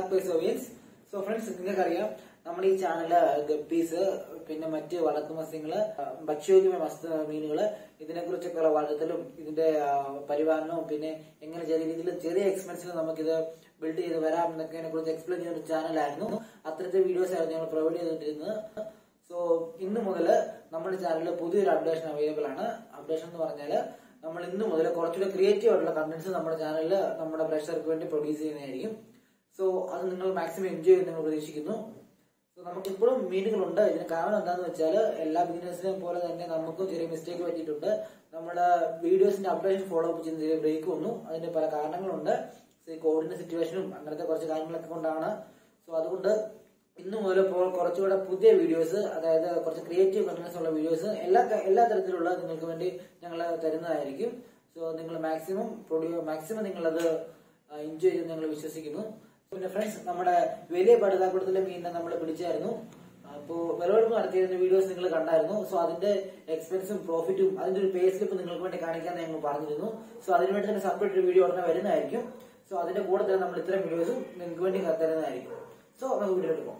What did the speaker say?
back ബൈ സോവിയൻസ് so friends നിങ്ങൾക്കറിയാം നമ്മുടെ ഈ ചാനല് ഗപ്പീസ് പിന്നെ മറ്റ് വളർത്തു മത്സ്യങ്ങള് ഭക്ഷ്യോഗ്യമായ മത്സ്യ മീനുകള് ഇതിനെ കുറിച്ചൊക്കെയുള്ള വളർത്തലും ഇതിന്റെ ആ, പരിപാലനവും പിന്നെ എങ്ങനെ ചെറിയ രീതിയിൽ ചെറിയ എക്സ്പെൻസിൽ നമുക്കിത് ബിൽഡ് ചെയ്ത് വരാം എന്നൊക്കെ കുറിച്ച് എക്സ്പ്ലെയിൻ ചെയ്യുന്ന ഒരു ചാനലായിരുന്നു അത്തരത്തെ വീഡിയോസ് ആയിരുന്നു ഞങ്ങൾ പ്രൊവൈഡ് ചെയ്തിട്ടിരുന്നത് സോ ഇന്ന് മുതൽ നമ്മുടെ ചാനലിൽ പുതിയൊരു അപ്ഡേഷൻ അവൈലബിൾ ആണ് അപ്ഡേഷൻ എന്ന് പറഞ്ഞാൽ നമ്മൾ ഇന്ന് മുതൽ കുറച്ചുകൂടെ ക്രിയേറ്റീവ് ആയിട്ടുള്ള കണ്ടന്റ്സ് നമ്മുടെ ചാനലിൽ നമ്മുടെ പ്രേക്ഷകർക്ക് വേണ്ടി പ്രൊഡ്യൂസ് ചെയ്യുന്നതായിരിക്കും സോ അത് നിങ്ങൾ മാക്സിമം എൻജോയ് ചെയ്ത് നിങ്ങൾ പ്രതീക്ഷിക്കുന്നു സോ നമുക്ക് ഇപ്പോഴും മീനുകളുണ്ട് ഇതിന് കാരണം എന്താണെന്ന് വെച്ചാൽ എല്ലാ ബിസിനസിനെയും പോലെ തന്നെ നമുക്കും ചെറിയ മിസ്റ്റേക്ക് പറ്റിയിട്ടുണ്ട് നമ്മുടെ വീഡിയോസിന്റെ അപ്ഡേഷൻ ഫോളോ അപ്പ് ചെയ്യുന്ന ചെറിയ ബ്രേക്ക് വന്നു അതിന്റെ പല കാരണങ്ങളുണ്ട് സോ ഈ കോവിഡിന്റെ സിറ്റുവേഷനും അങ്ങനത്തെ കുറച്ച് കാര്യങ്ങളൊക്കെ കൊണ്ടാണ് സോ അതുകൊണ്ട് ഇന്ന് മുതൽ ഇപ്പോൾ കുറച്ചുകൂടെ പുതിയ വീഡിയോസ് അതായത് കുറച്ച് ക്രിയേറ്റീവ് കണ്ടൻസ് ഉള്ള വീഡിയോസ് എല്ലാ എല്ലാ തരത്തിലുള്ള നിങ്ങൾക്ക് വേണ്ടി ഞങ്ങൾ തരുന്നതായിരിക്കും സോ നിങ്ങൾ മാക്സിമം പ്രൊഡ്യൂ മാക്സിമം നിങ്ങളത് എൻജോയ് ചെയ്ത് ഞങ്ങൾ വിശ്വസിക്കുന്നു പിന്നെ ഫ്രണ്ട്സ് നമ്മുടെ വലിയ പടുതാക്കുളത്തിലെ മീനിനെ നമ്മൾ പിടിച്ചായിരുന്നു അപ്പോൾ വിലവെടുപ്പ് നടത്തിയിരുന്ന വീഡിയോസ് നിങ്ങൾ കണ്ടായിരുന്നു സോ അതിന്റെ എക്സ്പെൻസും പ്രോഫിറ്റും അതിന്റെ ഒരു പേ സ്ലിപ്പ് നിങ്ങൾക്ക് വേണ്ടി കാണിക്കാൻ ഞങ്ങൾ പറഞ്ഞിരുന്നു സോ അതിനുവേണ്ടി തന്നെ സെപ്പറേറ്റ് ഒരു വീഡിയോ ഉടനെ വരുന്നതായിരിക്കും സോ അതിന്റെ കൂടെ തന്നെ നമ്മൾ ഇത്തരം വീഡിയോസും നിങ്ങൾക്ക് വേണ്ടി തരുന്നതായിരിക്കും സോ നമുക്ക് വീഡിയോ എടുക്കാം